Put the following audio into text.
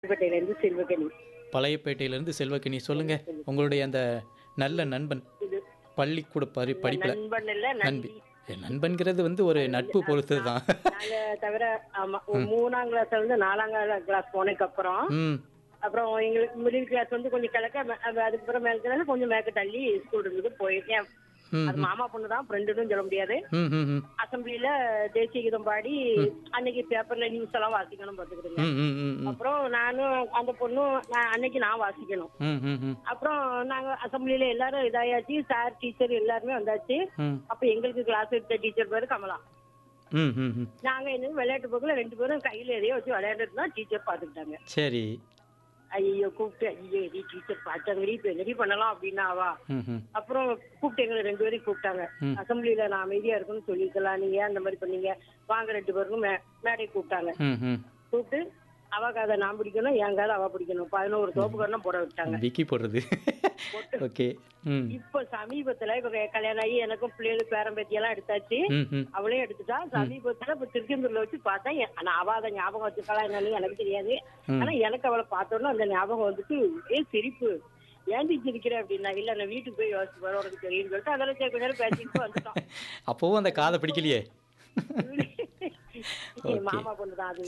பள்ளிப்பேட்டையிலேருந்து செல்வகனி பழையப்பேட்டையிலேருந்து செல்வக்கனி சொல்லுங்க உங்களுடைய அந்த நல்ல நண்பன் இது பள்ளிக்கூட பரி படிப்பில் நண்பன் இல்ல நண்பி நண்பி ஏ, நண்பன்கிறது வந்து ஒரு நட்பு பொறுத்தது தான் நாங்க தவிர ஆமா ஒரு மூணாம் கிளாஸ்ல இருந்து நாலாம் கிளாஸ் போனதுக்கு அப்புறம் ம் அப்புறம் எங்களுக்கு மிடில் கிளாஸ் வந்து கொஞ்சம் கிழக்க ம- அது- அதுக்கப்புறம் மேல கொஞ்சம் மேற்க தள்ளி ஸ்கூல் இருந்தது போயிருக்கேன் ம் அது மாமா பொண்ணு தான் ஃப்ரெண்டுன்னு சொல்ல முடியாது ம் ம் ம் அசம்பிளில தேசிய கீதம் பாடி அன்னைக்கு பேப்பர்ல நியூஸ் எல்லாம் வாசிக்கணும் பாத்துக்கிடுங்க ம் ம் ம் ம் அப்புறம் நானும் அந்த பொண்ணும் நான் அன்னைக்கு நான் வாசிக்கணும் ம் ம் ம் அப்புறம் நாங்க அசம்பிளில எல்லாரும் இதாயாச்சு சார் டீச்சர் எல்லாருமே வந்தாச்சு ம் அப்ப எங்களுக்கு கிளாஸ் எடுத்த டீச்சர் பேரு கமலா ம் ம் ம் நாங்க என்ன விளையாட்டு போக்குல ரெண்டு பேரும் கையில எதையோ வச்சு விளையாண்டுட்டு தான் டீச்சர் பாத்துக்கிட்டாங்க சரி ஐயோ கூப்பிட்டு ஐயோ எடி டீச்சர் பார்த்தாங்கடி இப்ப என்னடி பண்ணலாம் அப்படின்னாவா ம் ம் அப்புறம் கூப்பிட்டு எங்களை ரெண்டு பேரையும் கூப்பிட்டாங்க ம். அசம்பிளில நான் அமைதியா இருக்குன்னு சொல்லிருக்கலாம் நீங்க ஏன் அந்த மாதிரி பண்ணீங்க வாங்க ரெண்டு பேருக்கும் மே- மேடை கூப்பிட்டாங்க ம் ம் கூப்பிட்டு அவ கதை நான் பிடிக்கணும் என் கதை அவ பிடிக்கணும் பதினோரு தோப்புக்கரணம் போட விட்டாங்க விக்கி போடுறது ஓகே ம் இப்ப சமீபத்துல இப்ப கல்யாணம் ஆகி எனக்கும் பிள்ளைகளுக்கு பேரம்பேத்தி எல்லாம் எடுத்தாச்சு ம் ம் அவளே எடுத்துட்டா சமீபத்துல இப்ப திருச்செந்தூர்ல வச்சு பார்த்தா எ- ஆனா அவ அதை ஞாபகம் வச்சுக்கலாம் என்னன்னு எனக்கு தெரியாது ஆனா எனக்கு அவளை பார்த்தோன்னா அந்த ஞாபகம் வந்துட்டு ஏ சிரிப்பு ஏன்டி சிரிக்கிற அப்படின்னா இல்ல நான் வீட்டுக்கு போய் யோசிச்சு வர உனக்கு தெரியும்னு சொல்லிட்டு அதெல்லாம் சரி கொஞ்ச நேரம் பேசிட்டு வந்துட்டோம் அப்போவும் அந்த காதை பிடிக்கலையே என் மாமா பொண்ணு தான் அது